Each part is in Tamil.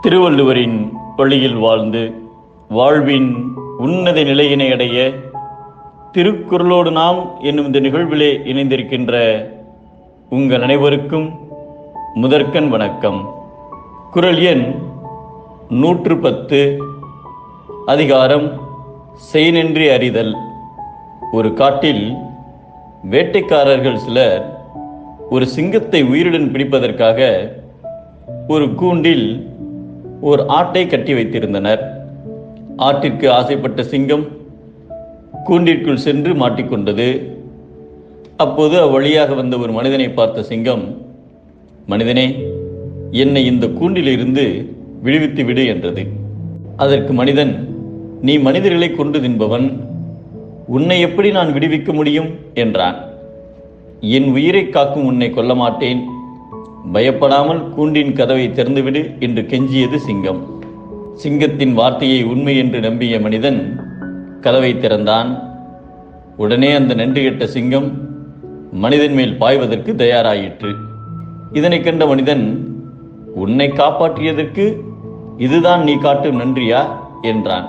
திருவள்ளுவரின் வழியில் வாழ்ந்து வாழ்வின் உன்னத நிலையினை அடைய திருக்குறளோடு நாம் என்னும் இந்த நிகழ்விலே இணைந்திருக்கின்ற உங்கள் அனைவருக்கும் முதற்கண் வணக்கம் குரல் எண் நூற்று பத்து அதிகாரம் செய்நின்றி அறிதல் ஒரு காட்டில் வேட்டைக்காரர்கள் சிலர் ஒரு சிங்கத்தை உயிருடன் பிடிப்பதற்காக ஒரு கூண்டில் ஒரு ஆட்டை கட்டி வைத்திருந்தனர் ஆட்டிற்கு ஆசைப்பட்ட சிங்கம் கூண்டிற்குள் சென்று மாட்டிக்கொண்டது அப்போது அவ்வழியாக வந்த ஒரு மனிதனை பார்த்த சிங்கம் மனிதனே என்னை இந்த கூண்டிலிருந்து விடுவித்து விடு என்றது அதற்கு மனிதன் நீ மனிதர்களை கொண்டு தின்பவன் உன்னை எப்படி நான் விடுவிக்க முடியும் என்றான் என் உயிரை காக்கும் உன்னை கொல்ல மாட்டேன் பயப்படாமல் கூண்டின் கதவை திறந்துவிடு என்று கெஞ்சியது சிங்கம் சிங்கத்தின் வார்த்தையை உண்மை என்று நம்பிய மனிதன் கதவை திறந்தான் உடனே அந்த நன்றி கெட்ட சிங்கம் மனிதன் மேல் பாய்வதற்கு தயாராயிற்று இதனை கண்ட மனிதன் உன்னை காப்பாற்றியதற்கு இதுதான் நீ காட்டும் நன்றியா என்றான்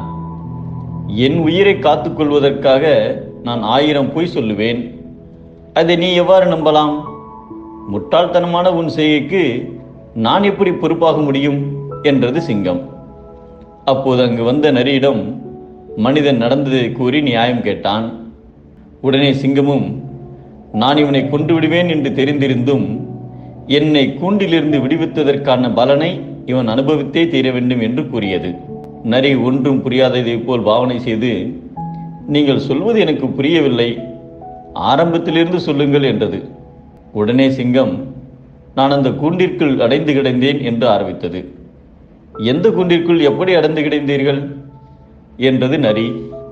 என் உயிரை காத்துக்கொள்வதற்காக நான் ஆயிரம் பொய் சொல்லுவேன் அதை நீ எவ்வாறு நம்பலாம் முட்டாள்தனமான உன் செய்கைக்கு நான் எப்படி பொறுப்பாக முடியும் என்றது சிங்கம் அப்போது அங்கு வந்த நரியிடம் மனிதன் நடந்ததை கூறி நியாயம் கேட்டான் உடனே சிங்கமும் நான் இவனை கொன்று விடுவேன் என்று தெரிந்திருந்தும் என்னை கூண்டிலிருந்து விடுவித்ததற்கான பலனை இவன் அனுபவித்தே தீர வேண்டும் என்று கூறியது நரி ஒன்றும் புரியாததைப் போல் பாவனை செய்து நீங்கள் சொல்வது எனக்கு புரியவில்லை ஆரம்பத்திலிருந்து சொல்லுங்கள் என்றது உடனே சிங்கம் நான் அந்த கூண்டிற்குள் அடைந்து கிடந்தேன் என்று ஆரம்பித்தது எந்த கூண்டிற்குள் எப்படி அடைந்து கிடந்தீர்கள் என்றது நரி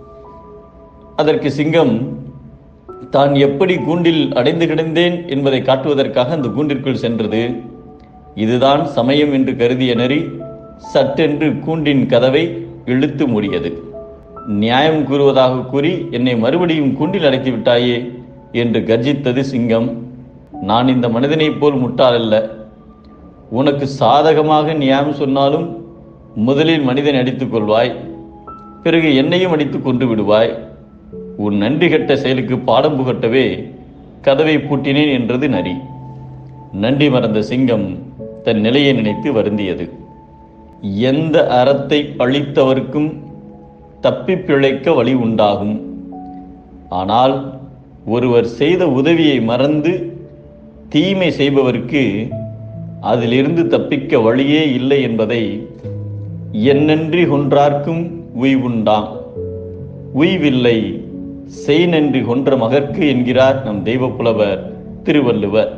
அதற்கு சிங்கம் தான் எப்படி கூண்டில் அடைந்து கிடந்தேன் என்பதை காட்டுவதற்காக அந்த கூண்டிற்குள் சென்றது இதுதான் சமயம் என்று கருதிய நரி சட்டென்று கூண்டின் கதவை இழுத்து மூடியது நியாயம் கூறுவதாக கூறி என்னை மறுபடியும் கூண்டில் அடைத்து விட்டாயே என்று கர்ஜித்தது சிங்கம் நான் இந்த மனிதனைப் போல் முட்டாள் அல்ல உனக்கு சாதகமாக நியாயம் சொன்னாலும் முதலில் மனிதனை அடித்துக் கொள்வாய் பிறகு என்னையும் அடித்து கொண்டு விடுவாய் உன் நன்றி கெட்ட செயலுக்கு பாடம் புகட்டவே கதவை பூட்டினேன் என்றது நரி நன்றி மறந்த சிங்கம் தன் நிலையை நினைத்து வருந்தியது எந்த அறத்தை அழித்தவர்க்கும் தப்பி பிழைக்க வழி உண்டாகும் ஆனால் ஒருவர் செய்த உதவியை மறந்து தீமை செய்பவருக்கு அதிலிருந்து தப்பிக்க வழியே இல்லை என்பதை என்னன்றி கொன்றார்க்கும் உய்வுண்டாம் உய்வில்லை செய் நன்றி கொன்ற மகற்கு என்கிறார் நம் தெய்வப்புலவர் திருவள்ளுவர்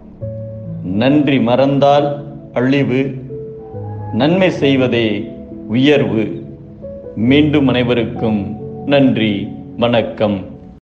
நன்றி மறந்தால் அழிவு நன்மை செய்வதே உயர்வு மீண்டும் அனைவருக்கும் நன்றி வணக்கம்